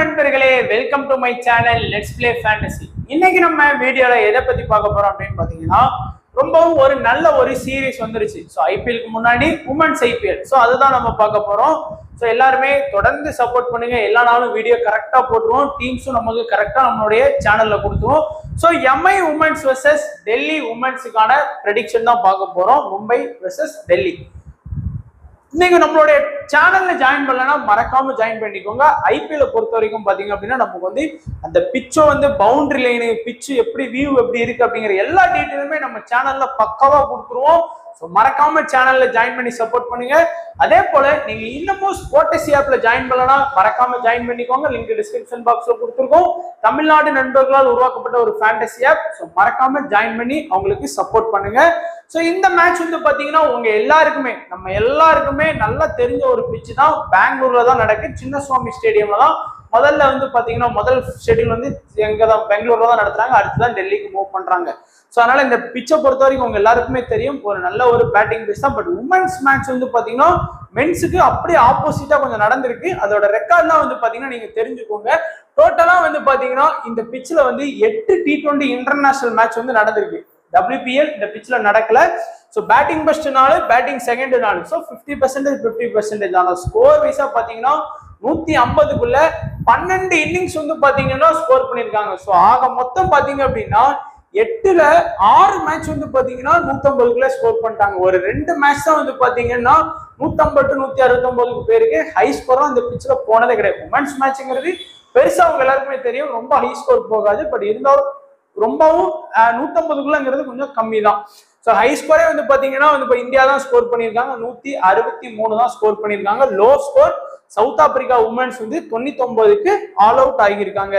நண்பர்களே welcome to my channel let's play fantasy இன்னைக்கு நம்ம வீடியோல எதை பத்தி பார்க்க போறோம் அப்படின்னு பாத்தீங்கன்னா ரொம்பவும் ஒரு நல்ல ஒரு சீரிஸ் வந்துருச்சு ஸோ ஐபிஎல்க்கு முன்னாடி உமன்ஸ் ஐபிஎல் ஸோ அதுதான் நம்ம பார்க்க போறோம் ஸோ எல்லாருமே தொடர்ந்து சப்போர்ட் பண்ணுங்க எல்லா நாளும் வீடியோ கரெக்டாக போட்டுருவோம் டீம்ஸும் நமக்கு கரெக்டாக நம்மளுடைய சேனல்ல கொடுத்துருவோம் so MI womens versus Delhi உமன்ஸுக்கான ப்ரெடிக்ஷன் தான் பார்க்க போறோம் மும்பை வெர்சஸ் டெல்லி நீங்க நம்மளுடைய சேனல்ல ஜாயின் பண்ணலன்னா மறக்காம ஜாயின் பண்ணிக்கோங்க ஐபிஎல் பொறுத்த வரைக்கும் பாத்தீங்க அப்படின்னா நமக்கு வந்து அந்த பிச்சோ வந்து பவுண்டரி லைனு பிச்சு எப்படி வியூ எப்படி இருக்கு அப்படிங்கிற எல்லா டீட்டெயிலுமே நம்ம சேனல்ல பக்காவா கொடுத்துருவோம் ஸோ மறக்காம சேனல்ல ஜாயின் பண்ணி சப்போர்ட் பண்ணுங்க அதே போல நீங்க இன்னமும் ஸ்போர்டசி ஆப்ல ஜாயின் பண்ணலனா மறக்காம ஜாயின் பண்ணிக்கோங்க லிங்க் டிஸ்கிரிப்ஷன் பாக்ஸ்ல கொடுத்துருக்கோம் தமிழ்நாடு நண்பர்களால் உருவாக்கப்பட்ட ஒரு ஃபேண்டசி ஆப் ஸோ மறக்காம ஜாயின் பண்ணி அவங்களுக்கு சப்போர்ட் பண்ணுங்க ஸோ இந்த மேட்ச் வந்து பாத்தீங்கன்னா உங்க எல்லாருக்குமே நம்ம எல்லாருக்குமே நல்லா தெரிஞ்ச ஒரு பிச்சு தான் பெங்களூர்ல தான் நடக்கு சின்னசுவாமி ஸ்டேடியம்ல தான் முதல்ல வந்து பாத்தீங்கன்னா முதல் ஷெட்யூல் வந்து எங்க தான் பெங்களூர்ல தான் நடத்துறாங்க அடுத்து தான் டெல்லிக்கு மூவ் பண்றாங்க ஸோ அதனால இந்த பிச்சை பொறுத்த வரைக்கும் உங்க எல்லாருக்குமே தெரியும் ஒரு நல்ல ஒரு பேட்டிங் பிச் தான் பட் உமன்ஸ் மேட்ச் வந்து பாத்தீங்கன்னா மென்ஸுக்கு அப்படியே ஆப்போசிட்டா கொஞ்சம் நடந்திருக்கு அதோட ரெக்கார்ட்லாம் வந்து பாத்தீங்கன்னா நீங்க தெரிஞ்சுக்கோங்க டோட்டலா வந்து பாத்தீங்கன்னா இந்த பிச்சில் வந்து எட்டு டி டுவெண்ட்டி இன்டர்நேஷனல் மேட்ச் வந்து நடந்திருக்கு WPL இந்த பிச்சில் நடக்கல ஸோ பேட்டிங் ஃபர்ஸ்ட் நாள் பேட்டிங் செகண்ட் நாள் so fifty percentage fifty percentage ஆனால் ஸ்கோர் வைஸாக பார்த்தீங்கன்னா நூத்தி ஐம்பதுக்குள்ள பன்னெண்டு இன்னிங்ஸ் வந்து பாத்தீங்கன்னா ஸ்கோர் பண்ணியிருக்காங்க ஸோ ஆக மொத்தம் பாத்தீங்க அப்படின்னா எட்டுல ஆறு மேட்ச் வந்து பாத்தீங்கன்னா நூத்தம்பதுக்குள்ள ஸ்கோர் பண்ணிட்டாங்க ஒரு ரெண்டு மேட்ச் தான் வந்து பாத்தீங்கன்னா நூத்தம்பது நூத்தி அறுபத்தொன்பதுக்கு பேருக்கு ஹை ஸ்கோரும் அந்த பிச்சில் போனதே கிடையாது உமன்ஸ் மேட்ச்ங்கிறது பெருசா அவங்க எல்லாருக்குமே தெரியும் ரொம்ப ஹை ஸ்கோர் போகாது பட் இருந்தாலும் ரொம்பவும் நூத்தம்பதுக்குள்ளங்கிறது கொஞ்சம் கம்மி தான் ஸோ ஹை ஸ்கோரே வந்து பாத்தீங்கன்னா வந்து இப்போ இந்தியா தான் ஸ்கோர் பண்ணியிருக்காங்க நூத்தி அறுபத்தி மூணு தான் ஸ்கோர் பண்ணியிருக்காங்க low score south Africa women's வந்து தொண்ணூத்தி ஒன்பதுக்கு ஆல் அவுட் ஆகியிருக்காங்க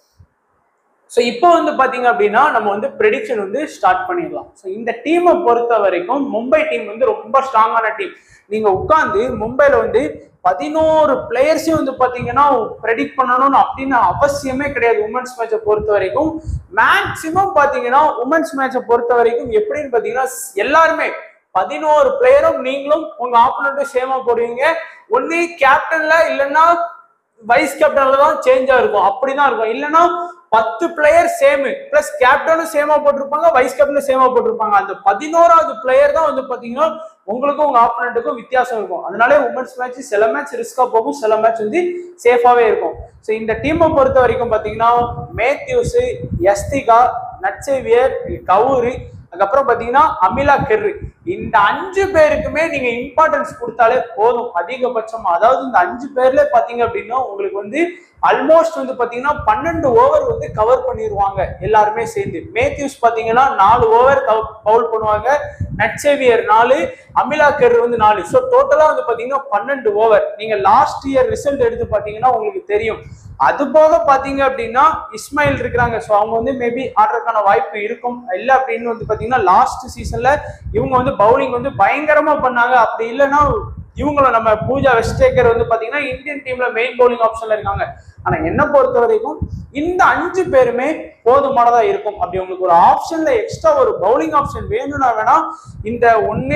ஸோ இப்போ வந்து பாத்தீங்க அப்படின்னா நம்ம வந்து ப்ரெடிக்ஷன் வந்து ஸ்டார்ட் பண்ணிடலாம் ஸோ இந்த டீமை பொறுத்த வரைக்கும் மும்பை டீம் வந்து ரொம்ப ஸ்ட்ராங்கான டீம் நீங்க உட்காந்து மும்பைல வந்து பதினோரு பிளேயர்ஸையும் வந்து பாத்தீங்கன்னா ப்ரெடிக்ட் பண்ணணும்னு அப்படின்னு அவசியமே கிடையாது உமன்ஸ் மேட்சை பொறுத்த வரைக்கும் மேக்சிமம் பாத்தீங்கன்னா உமன்ஸ் மேட்சை பொறுத்த வரைக்கும் எப்படின்னு பாத்தீங்கன்னா எல்லாருமே பதினோரு பிளேயரும் நீங்களும் உங்க ஆப்போனண்ட்டும் சேமா போடுவீங்க ஒன்னு கேப்டன்ல இல்லைன்னா வைஸ் கேப்டன்ல தான் சேஞ்சா இருக்கும் அப்படிதான் இருக்கும் இல்லைன்னா பத்து பிளேயர் சேமு பிளஸ் கேப்டனும் சேமா போட்டிருப்பாங்க வைஸ் கேப்டனும் சேமா போட்டிருப்பாங்க அந்த பதினோராவது பிளேயர் தான் வந்து பாத்தீங்கன்னா உங்களுக்கும் உங்க ஆப்போனண்ட்டுக்கும் வித்தியாசம் இருக்கும் அதனாலே உமன்ஸ் மேட்ச் சில மேட்ச் ரிஸ்கா போகும் சில மேட்ச் வந்து சேஃபாவே இருக்கும் ஸோ இந்த டீமை பொறுத்த வரைக்கும் பாத்தீங்கன்னா மேத்யூஸ் எஸ்திகா நட்சேவியர் கவுரு அதுக்கப்புறம் பாத்தீங்கன்னா அமிலா கெர்ரு இந்த அஞ்சு பேருக்குமே நீங்க இம்பார்ட்டன்ஸ் கொடுத்தாலே போதும் அதிகபட்சமா அதாவது இந்த அஞ்சு பேர்ல பாத்தீங்க அப்படின்னா உங்களுக்கு வந்து ஆல்மோஸ்ட் வந்து பாத்தீங்கன்னா பன்னெண்டு ஓவர் வந்து கவர் பண்ணிடுவாங்க எல்லாருமே சேர்ந்து மேத்யூஸ் பாத்தீங்கன்னா நாலு ஓவர் பவுல் பண்ணுவாங்க நட்சேவியர் நாலு அமிலா கெர் வந்து நாலு ஸோ டோட்டலா வந்து பாத்தீங்கன்னா பன்னெண்டு ஓவர் நீங்க லாஸ்ட் இயர் ரிசல்ட் எடுத்து பாத்தீங்கன்னா உங்களுக்கு தெரியும் அது போக பாத்தீங்க அப்படின்னா இஸ்மாயில் இருக்கிறாங்க ஸோ அவங்க வந்து மேபி ஆடுறதுக்கான வாய்ப்பு இருக்கும் இல்லை அப்படின்னு வந்து பாத்தீங்கன்னா லாஸ்ட் சீசன்ல இவங்க வந்து பவுலிங் வந்து பயங்கரமா பண்ணாங்க அப்படி இல்லைன்னா இவங்கள நம்ம பூஜா வெஸ்டேக்கர் வந்து பாத்தீங்கன்னா இந்தியன் டீம்ல மெயின் பவுலிங் ஆப்ஷன்ல இருக்காங்க ஆனா என்ன பொறுத்த வரைக்கும் இந்த அஞ்சு பேருமே போதுமானதா இருக்கும் அப்படி உங்களுக்கு ஒரு ஆப்ஷன்ல எக்ஸ்ட்ரா ஒரு பவுலிங் ஆப்ஷன் வேணும்னா வேணா இந்த ஒன்னு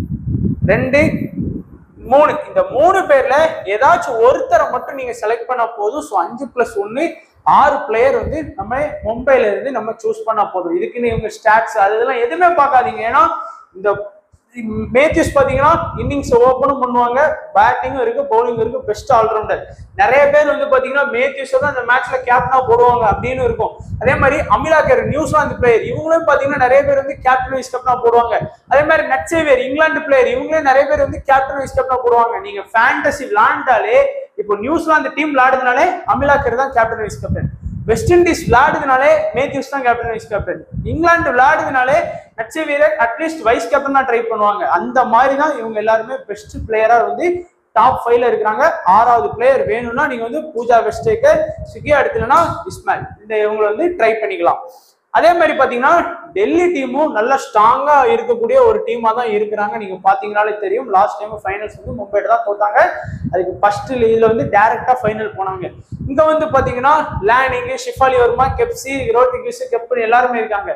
ரெண்டு மூணு இந்த மூணு பேர்ல ஏதாச்சும் ஒருத்தரை மட்டும் நீங்க செலக்ட் பண்ண போதும் ஸோ அஞ்சு பிளஸ் ஒன்னு ஆறு பிளேயர் வந்து நம்ம மும்பைல இருந்து நம்ம சூஸ் பண்ணா போதும் இதுக்குன்னு இவங்க ஸ்டாட்ஸ் அதெல்லாம் எதுவுமே பார்க்காதீங்க ஏன்னா இந்த மேத்யூஸ் பாத்தீங்கன்னா இன்னிங்ஸ் ஓப்பனும் பண்ணுவாங்க பேட்டிங்கும் இருக்கு பவுலிங் இருக்கு பெஸ்ட் ஆல்ரவுண்டர் நிறைய பேர் வந்து பாத்தீங்கன்னா மேத்யூஸ் தான் இந்த மேட்ச்ல கேப்டனா போடுவாங்க அப்படின்னு இருக்கும் அதே மாதிரி அமிலா கேர் நியூசிலாந்து பிளேயர் இவங்களும் பாத்தீங்கன்னா நிறைய பேர் வந்து கேப்டன் வைஸ் கேப்டனா போடுவாங்க அதே மாதிரி நட்சேவியர் இங்கிலாந்து பிளேயர் இவங்களே நிறைய பேர் வந்து கேப்டன் வைஸ் கேப்டனா போடுவாங்க நீங்க ஃபேண்டசி விளாண்டாலே இப்போ நியூசிலாந்து டீம் விளையாடுறதுனாலே அமிலா கேர் தான் captain vice captain West Indies விளையாடுதுனாலே மேத்யூஸ் தான் கேப்டன் வைஸ் கேப்டன் இங்கிலாந்து விளையாடுதுனாலே நட்ச வீரர் அட்லீஸ்ட் வைஸ் கேப்டன் தான் ட்ரை பண்ணுவாங்க அந்த மாதிரி தான் இவங்க எல்லாருமே பெஸ்ட் பிளேயரா வந்து டாப் ஃபைவ்ல இருக்கிறாங்க ஆறாவது பிளேயர் வேணும்னா நீங்க வந்து பூஜா வெஸ்டேக்கர் சிக்கியா எடுத்துலன்னா இஸ்மாயில் இந்த இவங்களை வந்து ட்ரை பண்ணிக்கலாம் அதே மாதிரி பாத்தீங்கன்னா டெல்லி டீமும் நல்ல ஸ்ட்ராங்கா இருக்கக்கூடிய ஒரு டீமா தான் இருக்கிறாங்க நீங்க பாத்தீங்கனாலே தெரியும் லாஸ்ட் டைம் ஃபைனல்ஸ் வந்து மும்பைல தான் தோத்தாங்க அதுக்கு ஃபர்ஸ்ட் இதுல வந்து டைரக்டா ஃபைனல் போனாங்க இங்க வந்து பாத்தீங்கன்னா Lanning Shafali Verma Capsey Rodrigues captain எல்லாருமே இருக்காங்க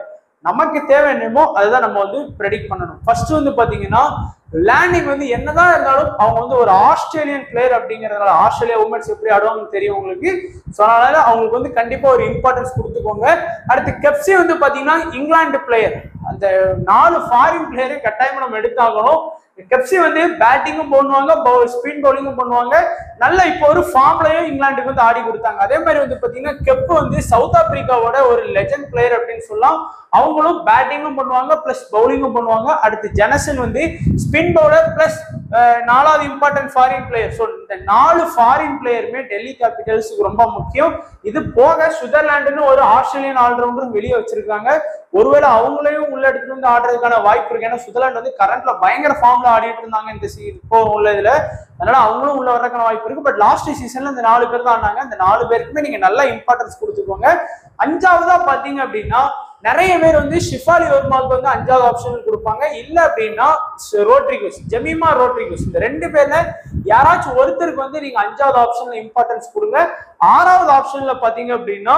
நமக்கு தேவை என்னமோ அதுதான் நம்ம வந்து ப்ரெடிக்ட் பண்ணணும் ஃபர்ஸ்ட் வந்து பாத்தீங்கன்னா லேண்டிங் வந்து என்னதான் இருந்தாலும் அவங்க வந்து ஒரு ஆஸ்திரேலியன் பிளேயர் அப்படிங்கறதுனால ஆஸ்திரேலியா உமன்ஸ் எப்படி ஆடுவாங்கன்னு தெரியும் உங்களுக்கு ஸோ அதனால அவங்களுக்கு வந்து கண்டிப்பா ஒரு இம்பார்ட்டன்ஸ் கொடுத்துக்கோங்க அடுத்து கெப்சி வந்து பாத்தீங்கன்னா இங்கிலாந்து பிளேயர் அந்த நாலு ஃபாரின் பிளேயரை கட்டாயமா நம்ம எடுத்தாகணும் கெப்சி வந்து பேட்டிங்கும் பண்ணுவாங்க ஸ்பின் பவுலிங்கும் பண்ணுவாங்க நல்ல இப்போ ஒரு ஃபார்ம்லயும் இங்கிலாந்துக்கு வந்து ஆடி கொடுத்தாங்க அதே மாதிரி வந்து பாத்தீங்கன்னா கெப் வந்து சவுத் ஆப்பிரிக்காவோட ஒரு லெஜண்ட் பிளேயர் அப்படின்னு சொல்லலாம் அவங்களும் பேட்டிங்கும் பண்ணுவாங்க பிளஸ் பவுலிங்கும் பண்ணுவாங்க அடுத்து ஜெனசன் வந்து ஸ்பின் பவுலர் பிளஸ் நாலாவது இம்பார்ட்டன்ட் ஃபாரின் பிளேயர் ஸோ இந்த நாலு ஃபாரின் பிளேயருமே டெல்லி கேபிட்டல்ஸுக்கு ரொம்ப முக்கியம் இது போக சுவிட்சர்லாண்டுன்னு ஒரு ஆஸ்திரேலியன் ஆல்ரவுண்டரும் வெளியே வச்சிருக்காங்க ஒருவேளை அவங்களையும் உள்ள எடுத்துட்டு வந்து ஆடுறதுக்கான வாய்ப்பு இருக்கு ஏன்னா சுவிட்சர்லாந்து வந்து கரண்ட்ல பயங்கர ஃபார்ம்ல ஆடிட்டு இருந்தாங்க இந்த சீ இப்போ உள்ள இதுல அதனால அவங்களும் உள்ள வர்றதுக்கான வாய்ப்பு இருக்கு பட் லாஸ்ட் சீசன்ல இந்த நாலு பேர் தான் ஆனாங்க இந்த நாலு பேருக்குமே நீங்க நல்ல இம்பார்ட்டன்ஸ் கொடுத்துக்கோங்க அஞ்சாவதா பாத்தீங்க அப்படின்னா நிறைய பேர் வந்து ஷிஃபாலி வர்மாவுக்கு வந்து அஞ்சாவது ஆப்ஷன் கொடுப்பாங்க இல்ல அப்படின்னா ரோட்ரிகோஸ் ஜெமிமா ரோட்ரிகோஸ் இந்த ரெண்டு பேர்ல யாராச்சும் ஒருத்தருக்கு வந்து நீங்க அஞ்சாவது ஆப்ஷன்ல இம்பார்ட்டன்ஸ் கொடுங்க ஆறாவது ஆப்ஷன்ல பாத்தீங்க அப்படின்னா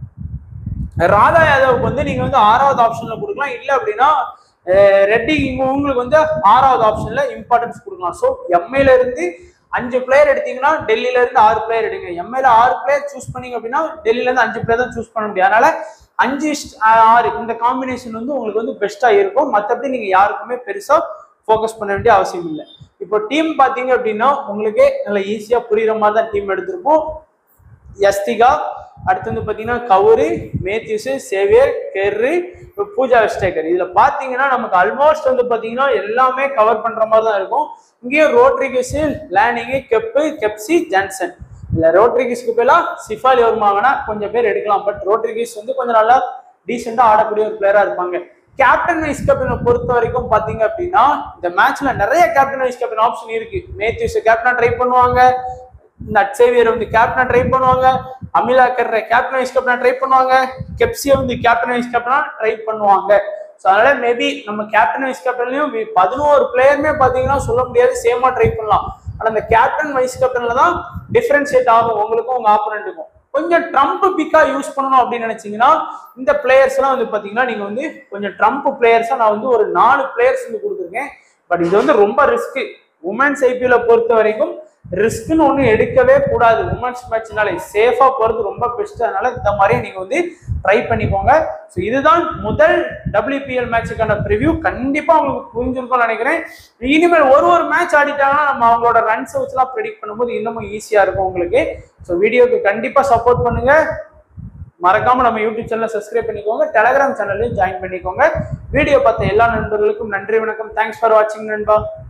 ராதா யாதவுக்கு வந்து நீங்க வந்து ஆறாவது ஆப்ஷன்ல கொடுக்கலாம் இல்ல அப்படின்னா அஹ், ரெட்டி இங்க உங்களுக்கு வந்து ஆறாவது ஆப்ஷன்ல இம்பார்ட்டன்ஸ் கொடுக்கலாம் ஸோ எம்ஏல இருந்து அஞ்சு பிளேயர் எடுத்தீங்கன்னா டெல்லியில இருந்து ஆறு பிளேயர் எடுங்க எம்ஏல ஆறு பிளேயர் சூஸ் பண்ணீங்க அப்படின்னா டெல்லியில இருந்து அஞ்சு பிளேயர் தான் சூஸ் பண்ண முடியும் அதனால அஞ்சு இஸ்ட் ஆறு இந்த காம்பினேஷன் வந்து உங்களுக்கு வந்து பெஸ்டா இருக்கும் மற்றபடி நீங்க யாருக்குமே பெருசா ஃபோக்கஸ் பண்ண வேண்டிய அவசியம் இல்லை இப்போ டீம் பாத்தீங்க அப்படின்னா உங்களுக்கே நல்லா ஈஸியா புரியுற மாதிரி தான் டீம் எடுத்திருப்போம் யஸ்திகா அடுத்து வந்து பார்த்தீங்கன்னா கவுரி மேத்யூஸ் சேவியர் கெர்ரி இப்போ பூஜா வெஸ்டேக்கர் இதில் பார்த்தீங்கன்னா நமக்கு ஆல்மோஸ்ட் வந்து பார்த்தீங்கன்னா எல்லாமே கவர் பண்ணுற மாதிரி தான் இருக்கும் இங்கேயும் ரோட்ரிகஸ் லேனிங்கு கெப்பு கெப்சி ஜான்சன் இல்லை ரோட்ரிகிஸ்க்கு பதிலாக சிஃபாலி வருமாங்கன்னா கொஞ்சம் பேர் எடுக்கலாம் பட் ரோட்ரிகிஸ் வந்து கொஞ்சம் நல்லா டீசெண்டாக ஆடக்கூடிய ஒரு பிளேயராக இருப்பாங்க கேப்டன் வைஸ் கேப்டனை பொறுத்த வரைக்கும் பாத்தீங்க அப்படின்னா இந்த மேட்ச்ல நிறைய கேப்டன் வைஸ் கேப்டன் ஆப்ஷன் இருக்கு மேத்யூஸ் கேப்டனா ட்ரை பண்ணுவாங்க நட்சேவியர் வந்து கேப்டனா ட்ரை பண்ணுவாங்க அமிலா கர்ற கேப்டன் வைஸ் கேப்டனா ட்ரை பண்ணுவாங்க கெப்சியை வந்து கேப்டன் வைஸ் கேப்டனா ட்ரை பண்ணுவாங்க ஸோ அதனால மேபி நம்ம கேப்டன் வைஸ் கேப்டன்லயும் பதினோரு பிளேயருமே பாத்தீங்கன்னா சொல்ல முடியாது சேமா ட்ரை பண்ணலாம் ஆனா அந்த கேப்டன் வைஸ் கேப்டன்ல தான் டிஃபரன்ஷியேட் ஆகும் உங்களுக்கும் உங்க ஆப்போனண்ட்டுக்கும் கொஞ்சம் ட்ரம்ப் பிக்கா யூஸ் பண்ணணும் அப்படின்னு நினைச்சீங்கன்னா இந்த பிளேயர்ஸ் எல்லாம் வந்து பாத்தீங்கன்னா நீங்க வந்து கொஞ்சம் ட்ரம்ப் பிளேயர்ஸா நான் வந்து ஒரு நாலு பிளேயர்ஸ் வந்து கொடுத்துருக்கேன் பட் இது வந்து ரொம்ப ரிஸ்க் உமன்ஸ் ஐபிஎல்ல பொறுத்த வரைக்கும் ரிஸ்க்னு ஒண்ணு எடுக்கவே கூடாது உமன்ஸ் மேட்ச்னாலே சேஃபா போறது ரொம்ப பெஸ்ட் அதனால இந்த மாதிரி நீங்க வந்து ட்ரை பண்ணிக்கோங்க ஸோ இதுதான் முதல் WPL மேட்சுக்கான ப்ரிவ்யூ கண்டிப்பா உங்களுக்கு புரிஞ்சிருக்கும்னு நினைக்கிறேன் இனிமேல் ஒரு ஒரு மேட்ச் ஆடிட்டாங்கன்னா நம்ம அவங்களோட ரன்ஸ் வச்சுலாம் ப்ரெடிக்ட் பண்ணும்போது இன்னமும் ஈஸியா இருக்கும் உங்களுக்கு ஸோ வீடியோக்கு கண்டிப்பா சப்போர்ட் பண்ணுங்க மறக்காம நம்ம யூடியூப் சேனலை சப்ஸ்கிரைப் பண்ணிக்கோங்க டெலகிராம் சேனல்லையும் ஜாயின் பண்ணிக்கோங்க வீடியோ பார்த்த எல்லா நண்பர்களுக்கும் நன்றி வணக்கம் தேங்க்ஸ் ஃபார் வாட்சிங் நண்பா